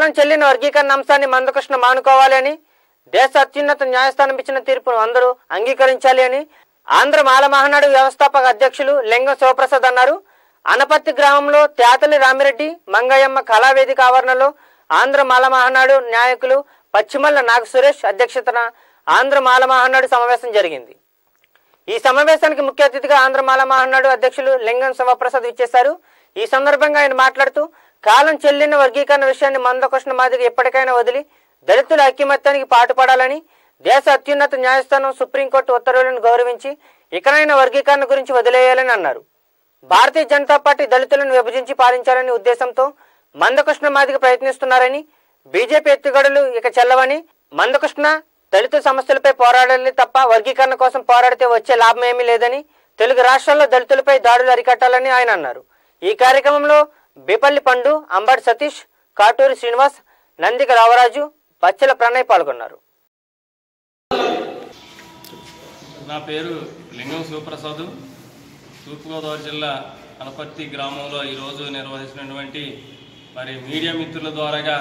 కాలం చెల్లిన వర్గీకరణ అంశాన్ని మందకృష్ణ మానుకోవాలి అని దేశ అత్యున్నత న్యాయస్థానం ఇచ్చిన తీర్పును అందరూ అంగీకరించాలి అని ఆంధ్ర మాల మహానాడు వ్యవస్థాపక అధ్యక్షులు లింగం శివప్రసాద్ అన్నారు అనపత్తి గ్రామంలో తేతలి రామిరెడ్డి మంగయ్యమ్మ కళావేదిక ఆవరణలో ఆంధ్ర మాల మహానాడు నాయకులు పశ్చిమల్ల నాగ సురేష్ అధ్యక్షతన ఆంధ్ర మాల మహానాడు సమావేశం జరిగింది ఈ సమావేశానికి ముఖ్య అతిథిగా ఆంధ్రమాల మహానాడు అధ్యక్షులు లింగం శివప్రసాద్ ఇచ్చేశారు ఈ సందర్భంగా ఆయన మాట్లాడుతూ కాలం చెల్లిన వర్గీకరణ విషయాన్ని మందకృష్ణ మాదిరి ఎప్పటికైనా వదిలి దళితుల ఐక్యమత్యానికి పాటుపడాలని దేశ అత్యున్నత న్యాయస్థానం సుప్రీంకోర్టు ఉత్తర్వులను గౌరవించి ఇకనైనా వర్గీకరణ గురించి వదిలేయాలని అన్నారు భారతీయ జనతా పార్టీ దళితులను విభజించి పాలించాలనే ఉద్దేశంతో మందకృష్ణ మాదిగ ప్రయత్నిస్తున్నారని బీజేపీ ఎత్తుగడలు ఇక చెల్లవని మందకృష్ణ దళిత సమస్యలపై పోరాడాలి తప్ప వర్గీకరణ కోసం పోరాడితే వచ్చే లాభం ఏమీ లేదని తెలుగు రాష్ట్రాల్లో దళితులపై దాడులు అరికట్టాలని ఆయన అన్నారు ఈ కార్యక్రమంలో బిపల్లి పండు అంబడి సతీష్ కాటూరి శ్రీనివాస్ నందిక రావరాజు బచ్చల ప్రణయ్ పాల్గొన్నారు నా పేరు లింగం శివప్రసాద్ తూర్పుగోదావరి జిల్లా అనపర్తి గ్రామంలో ఈరోజు నిర్వహించినటువంటి మరి మీడియా మిత్రుల ద్వారాగా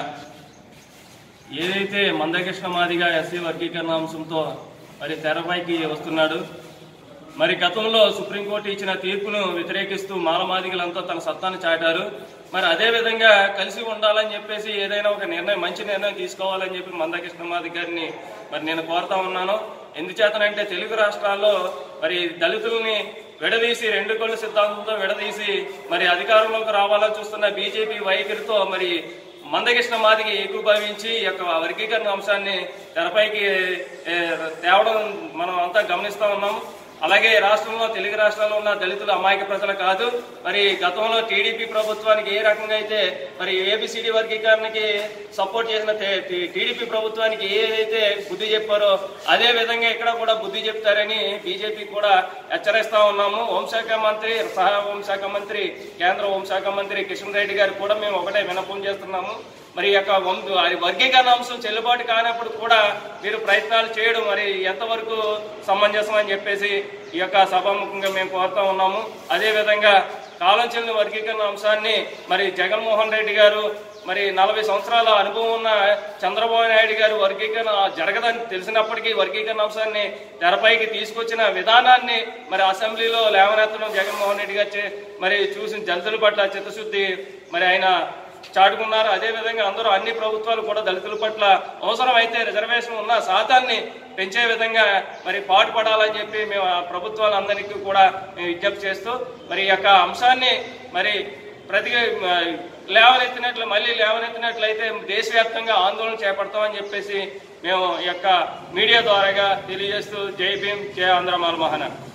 ఏదైతే మందకృష్ణ మాదిగా ఎస్సీ వర్గీకరణ అంశంతో మరి తెరపైకి వస్తున్నాడు మరి గతంలో సుప్రీంకోర్టు ఇచ్చిన తీర్పును వ్యతిరేకిస్తూ మాలమాదిగలంతా తన సత్తాను చాటారు మరి అదే విధంగా కలిసి ఉండాలని చెప్పేసి ఏదైనా ఒక నిర్ణయం మంచి నిర్ణయం తీసుకోవాలని చెప్పి మందకృష్ణ మాదిగ గారిని మరి నేను కోరుతా ఉన్నాను ఎందుచేతనంటే తెలుగు రాష్ట్రాల్లో మరి దళితుల్ని విడదీసి రెండు కొళ్ళు సిద్ధాంతంతో విడదీసి మరి అధికారంలోకి రావాలని చూస్తున్న బీజేపీ వైఖరితో మరి మందకృష్ణ మాదికి ఏకీభవించి ఈ యొక్క వర్గీకరణ అంశాన్ని తెరపైకి ఏ, తేవడం మనం అంతా గమనిస్తా ఉన్నాం అలాగే రాష్ట్రంలో తెలుగు రాష్ట్రాల్లో ఉన్న దళితులు అమాయక ప్రజలు కాదు మరి గతంలో టీడీపీ ప్రభుత్వానికి ఏ రకంగా అయితే మరి ఏబిసిడి వర్గీకరణకి సపోర్ట్ చేసిన టీడీపీ ప్రభుత్వానికి ఏదైతే బుద్ధి చెప్పారో అదే విధంగా ఇక్కడ కూడా బుద్ధి చెప్తారని బీజేపీ కూడా హెచ్చరిస్తా ఉన్నాము హోంశాఖ మంత్రి సహా హోంశాఖ మంత్రి కేంద్ర హోంశాఖ మంత్రి కిషన్ రెడ్డి గారు కూడా మేము ఒకటే వినపం చేస్తున్నాము మరి ఈ యొక్క వం- అది వర్గీకరణ అంశం చెల్లుబాటు కానప్పుడు కూడా మీరు ప్రయత్నాలు చేయడం మరి ఎంతవరకు సమంజసం అని చెప్పేసి ఈ యొక్క సభాముఖంగా మేము కోరుతా ఉన్నాము అదే విధంగా కాలం చెల్లిన వర్గీకరణ అంశాన్ని మరి జగన్మోహన్ రెడ్డి గారు మరి నలభై సంవత్సరాల అనుభవం ఉన్న చంద్రబాబు నాయుడు గారు వర్గీకరణ జరగదని తెలిసినప్పటికీ వర్గీకరణ అంశాన్ని తెరపైకి తీసుకొచ్చిన విధానాన్ని మరి అసెంబ్లీలో లేవనెత్తడం జగన్మోహన్ రెడ్డి గారు చే- మరి చూసిన దళితుల పట్ల చిత్తశుద్ధి మరి ఆయన చాటుకున్నారు అదే విధంగా అందరూ అన్ని ప్రభుత్వాలు కూడా దళితుల పట్ల అవసరమైతే రిజర్వేషన్ ఉన్న శాతాన్ని పెంచే విధంగా మరి పాటుపడాలని చెప్పి మేము ఆ ప్రభుత్వాలందరికీ కూడా మేము విజ్ఞప్తి చేస్తూ మరి ఈ యొక్క అంశాన్ని మరి ప్రతి ఆ, లేవనెత్తినట్లు మళ్ళీ లేవనెత్తినట్లయితే దేశవ్యాప్తంగా ఆందోళన చేపడతామని చెప్పేసి మేము ఈ యొక్క మీడియా ద్వారాగా తెలియజేస్తూ జై భీమ్ జై ఆంధ్ర మాల మహానగర్